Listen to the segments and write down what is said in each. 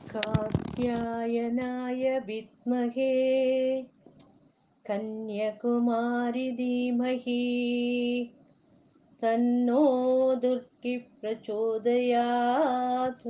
कात्यायनाय विद्महे कन्याकुमारि धीमहि तन्नो दुर्गि प्रचोदयात्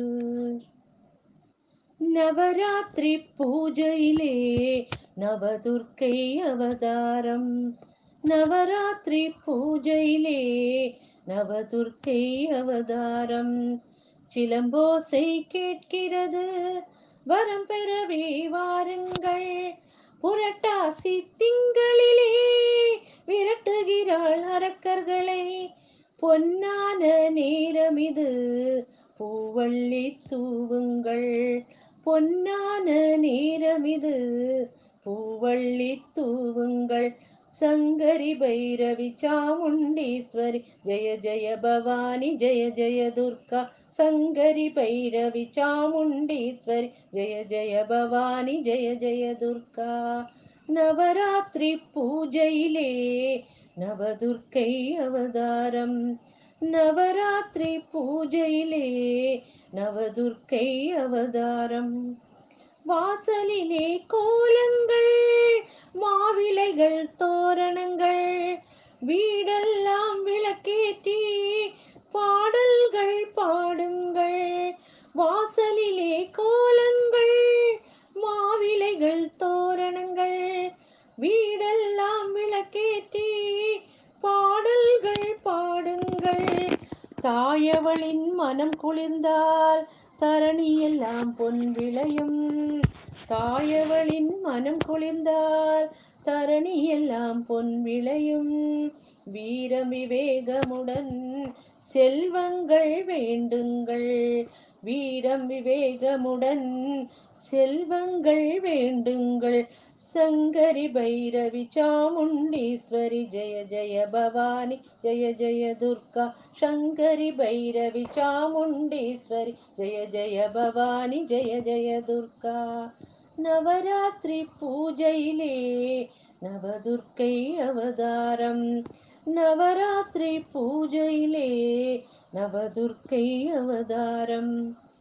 നവരാത്രി പൂജയിലെ നവദുർഗൈ അവതാരം നവരാത്രി പൂജയിലെ நவதுர்க்கை அவதாரம் சிலம்போசை கேட்கிறது வரம் பெறவே வாருங்கள் புரட்டாசி திங்களிலே விரட்டுகிறாள் அரக்கர்களை பொன்னான நேரம் இது பூவள்ளி தூவுங்கள் பொன்னான நேரம் இது பூவள்ளி தூவுங்கள் சங்கரி பைரவி சாமுண்டீஸ்வரி ஜெய ஜெய பவானி ஜெய ஜெய துர்கா சங்கரி பைரவி சாமுண்டீஸ்வரி ஜெய ஜெய பவானி ஜெய ஜெய துர்கா நவராத்திரி பூஜையிலே நவதுர்க்கை அவதாரம் நவராத்திரி பூஜையிலே நவதுர்க்கை அவதாரம் வாசலிலே கோலங்கள் மாவிலைகள் தோரணங்கள் வீடெல்லாம் விளக்கேற்றி பாடல்கள் பாடுங்கள் வாசலிலே கோலங்கள் மாவிலைகள் தோரணங்கள் வீடெல்லாம் விளக்கேற்றி பாடல்கள் பாடுங்கள் தாயவளின் மனம் குளிர்ந்தால் தரணி எல்லாம் பொன் விளையும் தாயவளின் மனம் குளிர்ந்தால் தரணி எல்லாம் பொன் விளையும் வீரம் விவேகமுடன் செல்வங்கள் வேண்டுங்கள் வீரம் விவேகமுடன் செல்வங்கள் வேண்டுங்கள் சங்கரி பைரவி சாமுண்டீஸ்வரி ஜெய ஜெய பவானி ஜெய ஜெய துர்கா சங்கரி பைரவி சாமுண்டீஸ்வரி ஜெய ஜெய பவானி ஜெய ஜெய துர்கா நவராத்திரி பூஜையிலே நவதுர்க்கை அவதாரம் நவராத்திரி பூஜையிலே நவதுர்க்கை அவதாரம்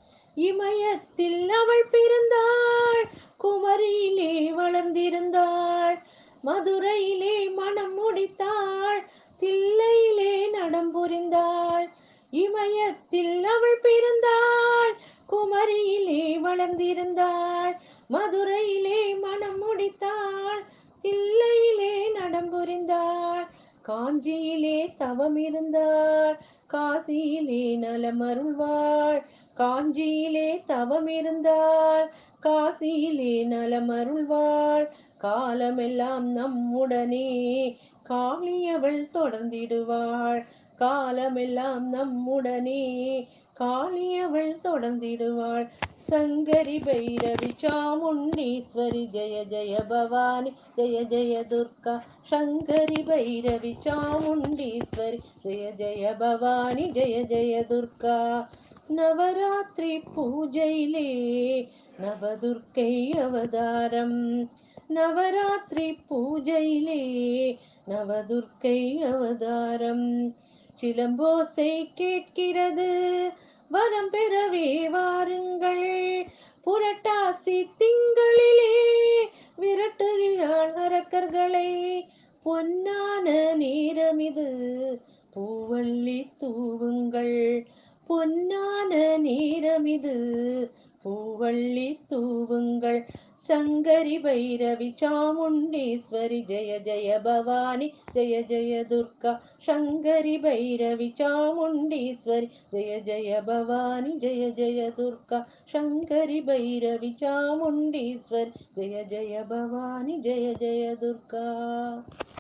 இமயத்தில் அவள் பிறந்தாள் குமரியிலே வளர்ந்திருந்தாள் மதுரையிலே மனம் முடித்தாள் தில்லையிலே நடம் புரிந்தாள் இமயத்தில் அவள் பிறந்தாள் குமரியிலே வளர்ந்திருந்தாள் மதுரையிலே மனம் முடித்தாள் தில்லையிலே நடம் புரிந்தாள் காஞ்சியிலே தவம் இருந்தாள் காசியிலே நலமருள்வாள் காஞ்சியிலே தவம் இருந்தாள் காசியிலே நலமருள்வாள் காலமெல்லாம் நம்முடனே காளியவள் தொடர்ந்திடுவாள் காலமெல்லாம் நம்முடனே காளியவள் தொடர்ந்திடுவாள் சங்கரி பைரவி சாமுண்டீஸ்வரி ஜெய ஜெய பவானி ஜெய ஜெய துர்கா சங்கரி பைரவி சாமுண்டீஸ்வரி ஜெய ஜெய பவானி ஜெய ஜெய துர்கா நவராத்திரி பூஜையிலே நவதுர்க்கை அவதாரம் நவராத்திரி பூஜையிலே நவதுர்க்கை அவதாரம் சிலம்போசை கேட்கிறது வரம் பெறவே வாருங்கள் புரட்டாசி திங்களிலே விரட்டுகிறாள் அரக்கர்களை பொன்னான நேரம் இது பூவள்ளி தூவுங்கள் பொன்னான நேரம் இது பூவள்ளி தூவுங்கள் சங்கரி பைரவி சாமுண்டீஸ்வரி ஜெய ஜெய பவானி ஜெய ஜெய துர்கா சங்கரி பைரவி சாமுண்டீஸ்வரி ஜெய ஜெய பவானி ஜெய ஜெய துர்கா சங்கரி பைரவி சாமுண்டீஸ்வரி ஜெய ஜெய பவானி ஜெய ஜெய துர்கா